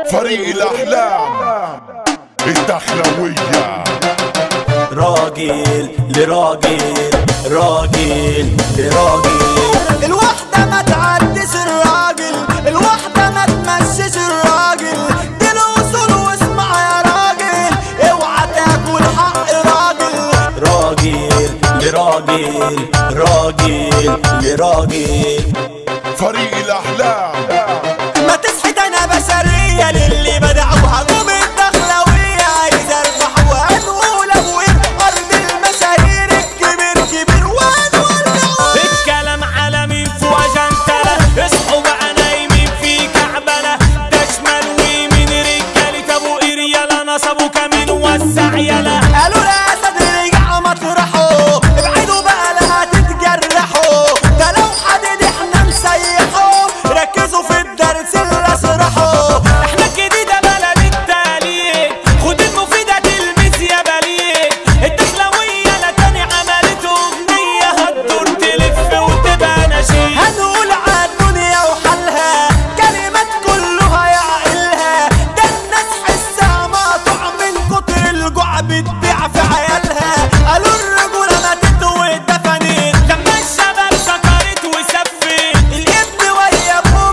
فريق الأحلام الدخلوية راجل لراجل راجل لراجل الوحدة ما تعديش الراجل الوحدة ما تمشيش الراجل دي الوصول واسمع يا راجل اوعى تاكل حق راجل راجل لراجل راجل لراجل فريق الأحلام ما تصحي ده انا بشرية للي بدعوها قوم الدخلوية عايز اربح وهنقول ابويب ارض المشاهير الكبير كبير وهنقول الكلام على مين فوق جنتلة اصحوا بقى نايمين في كعبلة ده شمال ويمين رجالة ابو قريالة نصبوا كمين وسع يلا قالوا لا اسد رجع مطرحه ابعدوا بقى لا هتتجرحوا ده لو حدد احنا نسيحه ركزوا في الدرس اللي اشرحه احنا الجديدة بلد التالية خد المفيدة تلمس يا بليد الدخلوية لا تاني عملت اغنية هتدور تلف وتبقى نشيد هنقول عالدنيا وحالها كلمات كلها يعقلها ده الناس حسها مقطوع من كتر الجوع بتبيع في عيالها قالوا الرجولة ماتت واتدفنت لما الشباب سكرت وسفت الابن ويا ابوه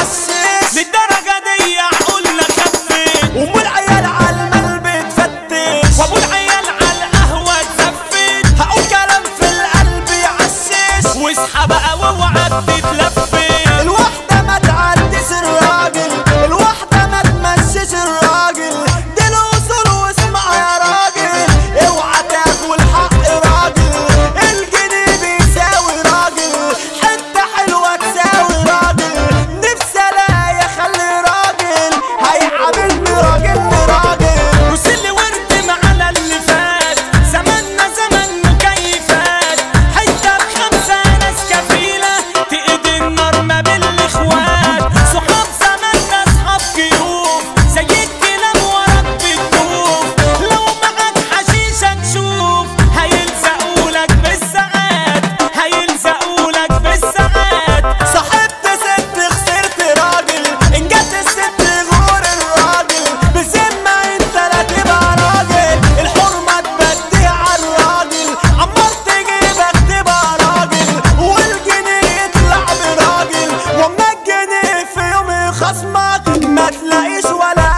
بيحسس للدرجة دي عقولنا خفت وام العيال عالمال بتفتش وابو العيال على القهوة اتزفت هقول كلام في القلب يعشش واصحى بقى واوعى تتلفت الوحدة ما تعديش الراجل الوحدة ما تمشيش الراجل دي الوصول واسمع يا راجل اوعى تاكل حق راجل الجنيه بيساوي راجل حتة حلوة تساوي راجل نفسي الاقي اخلي راجل هيعاملني راجل لراجل بص اللي ورد معنا اللي فات زماننا زمن مكيفات حتة بخمسة ناس كفيلة تقضي النار ما بين الاخوات صحاب زماننا اصحاب كيوف زي الكلام ورا بتدوف لو معاك حشيشة نشوف هيلزقولك بالساعات هيلزقولك بالساعات صاحبت ست خسرت راجل ان جت الست غور الراجل بذمة انت لا تبقى راجل الحرمة تبديها على الراجل عمال تجيبك تبقى راجل والجنيه يطلع براجل وما الجنيه في يوم خصمك ما تلاقيش ولا